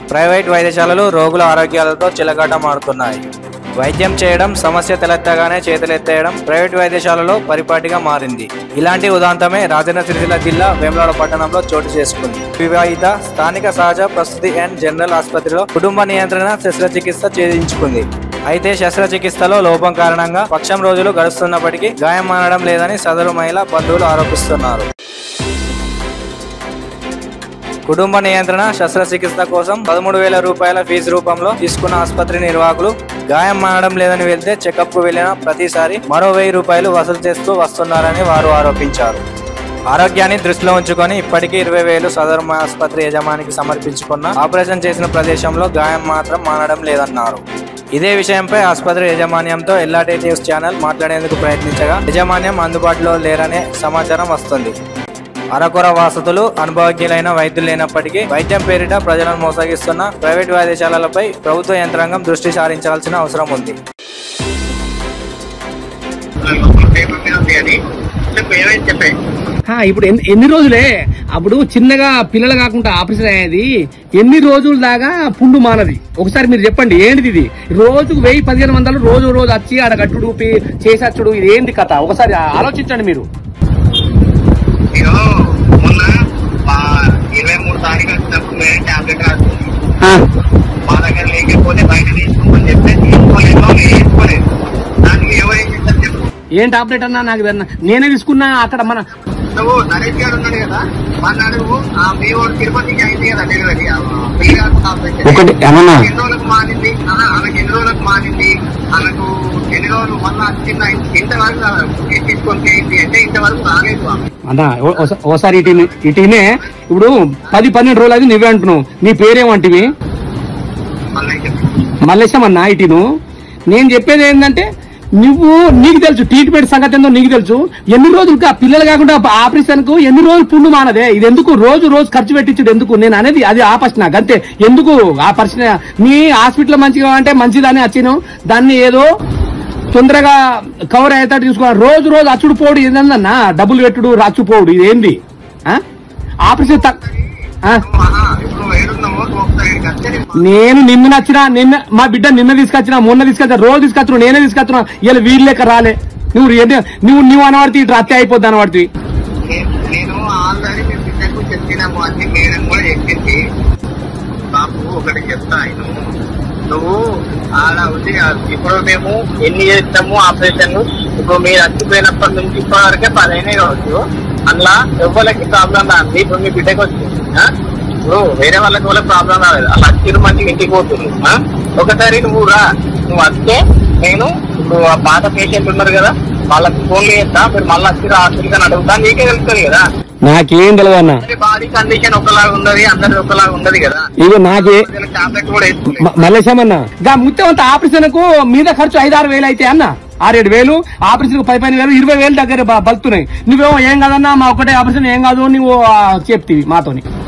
Private వైద్యశాలలు రోగుల ఆరోగ్యాలతో చిలకాటమాడుతున్నాయి వైద్యం చేయడం సమస్య తలెత్తగానే చేతులెత్తేయడం ప్రైవేట్ వైద్యశాలలో పరిపాటిగా మారింది ఇలాంటి ఉదాంతమే రాజన్న సిరిసిల్ల జిల్లా వేములవాడ పట్టణంలో చోటు చేసుకుంది వివాహిత స్థానిక సహజ ప్రసూతి అండ్ జనరల్ ఆసుపత్రిలో కుటుంబ నియంత్రణ శస్త్రచికిత్స చేయించుకుంది అయితే శస్త్రచికిత్సలో లోపం కారణంగా పక్షం రోజులు గడుస్తున్నప్పటికీ గాయం మానడం లేదని సదరు మహిళ బంధువులు ఆరోపిస్తున్నారు కుటుంబ నియంత్రణ శస్త్రచికిత్స కోసం పదమూడు వేల రూపాయల ఫీజు రూపంలో తీసుకున్న ఆసుపత్రి నిర్వాహకులు గాయం మానడం లేదని వెళ్తే చెకప్ కు వెళ్లిన ప్రతిసారి మరో వెయ్యి రూపాయలు వసూలు చేస్తూ వస్తున్నారని వారు ఆరోపించారు ఆరోగ్యాన్ని దృష్టిలో ఉంచుకొని ఇప్పటికీ ఇరవై వేలు సదరు ఆసుపత్రి యజమానికి సమర్పించుకున్న ఆపరేషన్ చేసిన ప్రదేశంలో గాయం మాత్రం మానడం లేదన్నారు ఇదే విషయంపై ఆసుపత్రి యాజమాన్యంతో ఎల్లాటి న్యూస్ ఛానల్ మాట్లాడేందుకు ప్రయత్నించగా యాజమాన్యం అందుబాటులో లేరనే సమాచారం వస్తుంది అరకొర వాసతులు అనుభవజ్ఞులైన వైద్యులు లేనప్పటికీ వైద్యం పేరిట ప్రజలను మోసగిస్తున్న ప్రైవేట్ వైద్యశాలలపై ప్రభుత్వ యంత్రాంగం దృష్టి సారించాల్సిన అవసరం ఉంది పేపర్ మీద ఉంది అని చెప్పు ఏమైంది చెప్పే ఆ, ఇప్పుడు ఎన్ని ఎన్ని రోజులే అప్పుడు చిన్నగా పిల్లలు కాకుండా ఆపరేషన్ అయ్యేది ఎన్ని రోజుల దాకా పుండు మానది ఒకసారి మీరు చెప్పండి ఏంటిది ఇది రోజుకు వెయ్యి పదిహేను వందలు రోజు రోజు వచ్చి ఆడ గట్టుడు పి- చేసచ్చుడు ఇది ఏంది కథ ఒకసారి ఆలోచించండి మీరు ఇగో మొన్న మా ఇరవై మూడు తారీఖు వచ్చినప్పుడు వేరే టాబ్లెట్ రాస్తుంది మా దగ్గర లేకపోతే బయట తీసుకోమని చెప్తే తీసుకోలేదు వేసుకోలేదు దానికి ఎవరేం చేస్తారు చెప్పు ఏం టాబ్లెట్ అన్నా నాకు ఇదన్నా. నేనే తీసుకున్నా అక్కడ మన నువ్వు నరేష్ గారు ఉన్నాడు కదా మన అడుగు ఆ మీ వాడు తిరుపతికి అయింది కదా డెలివరీ ఆ పెళ్లి కాకుండా ఆపరేషన్. ఒకటి ఏమన్నా ఎన్ని రోజులకు మానింది అలా ఆమెకి ఎన్ని రోజులకు మానింది ఆమెకు ఎన్ని రోజులు మళ్ళా చిన్న ఇంతవరకు తీసుకొని చేయింది అంటే ఇంతవరకు రాలేదు ఆమె అన్నా ఓ- ఓస- ఓసారి ఇటు ఇటునే ఇప్పుడు పది పన్నెండు రోజులు అది నువ్వే అంటున్నావు నీ పేరేమంటివి మళ్ళీ చెప్పి మల్లేశం అన్న ఇటును నేను చెప్పేది ఏంటంటే నువ్వు నీకు తెలుసు ట్రీట్మెంట్ సంగతి ఏందో నీకు తెలుసు ఎన్ని రోజులు ఆ పిల్లలు కాకుండా ఆపరేషన్ కు ఎన్ని రోజులు పుండు మానదే ఇది ఎందుకు రోజు రోజు ఖర్చు పెట్టించుడు ఎందుకు నేను అనేది అది ఆ ప్రశ్న అంతే ఎందుకు ఆ ప్రశ్న మీ హాస్పిటల్ మంచిగా అంటే మంచిదని వచ్చిన దాన్ని ఏదో తొందరగా కవర్ అయ్యేటట్టు చూసుకోవాలి రోజు రోజు అచ్చుడు పోడు ఏదన్నా డబ్బులు పెట్టుడు రచ్చు పోడు ఇది ఏంది ఆ? ఆపరేషన్ తక్- ఆ? మహా ఇప్పుడు ఏడున్నామో నువ్వు ఒకసారి ఇక్కడికి వస్తే నేను నేను నిన్న నచ్చిన నిన్న మా బిడ్డ నిన్న తీసుకొచ్చిన మొన్న తీసుకొచ్చిన రోజు తీసుకొచ్చిన నేనే తీసుకొచ్చిన ఇలా వీళ్ళ లెక్క రాలే నువ్వు ఏంటి- నువ్వు నువ్వు అనవాడితే ఇటు రత్తి అయిపోద్ది అనవాడితే నేను- నేను ఆల్రెడీ మీ బిడ్డకు చెప్పినాము అన్ని మేడం కూడా చెప్పింది బాబు ఒకటి చెప్తా ఆయన నువ్వు ఆడ ఉంది ఇప్పుడు మేము ఎన్ని చేస్తాము ఆపరేషన్ ఇప్పుడు మీరు చచ్చిపోయినప్పటి నుంచి ఇప్పటి వరకే పదైనా కావచ్చు అందులో ఎవ్వరికి ప్రాబ్లం రాదు ఇప్పుడు మీ బిడ్డకి వచ్చింది ఆ? ఇప్పుడు వేరే వాళ్ళకి వాళ్ళకి ప్రాబ్లం రాలేదు అలా వచ్చిన మంచిగా ఇంటికి పోతుంది ఆ? ఒకసారి నువ్వు రా నువ్వు వస్తే నేను ఇప్పుడు ఆ పాత పేషెంట్ ఉన్నారు కదా వాళ్ళకి ఫోన్ చేస్తా మీరు మళ్ళీ వచ్చి హాస్పిటల్ అని అడుగుతా నీకే తెలుస్తుంది కదా నాకేం తెలియదు అన్న అందరి బాడీ కండిషన్ ఒకలాగా ఉండదు అందరి ఒకలాగా ఉండదు కదా ఇగో నాకే టాబ్లెట్ కూడా వేసుకోలేదు మ- మల్లేశమన్న గా ముత్యం అంత ఆపరేషన్ కు మీద ఖర్చు ఐదు ఆరు వేలు అయితే అన్న ఆరేడు వేలు ఆపరేషన్ కు పది పది వేలు ఇరవై వేలు దగ్గర బ- బలుతున్నాయి నువ్వేమో ఏం కాదన్నా మా ఒకటే ఆపరేషన్ ఏం కాదు నువ్వు ఆ, చెప్తివి మాతోని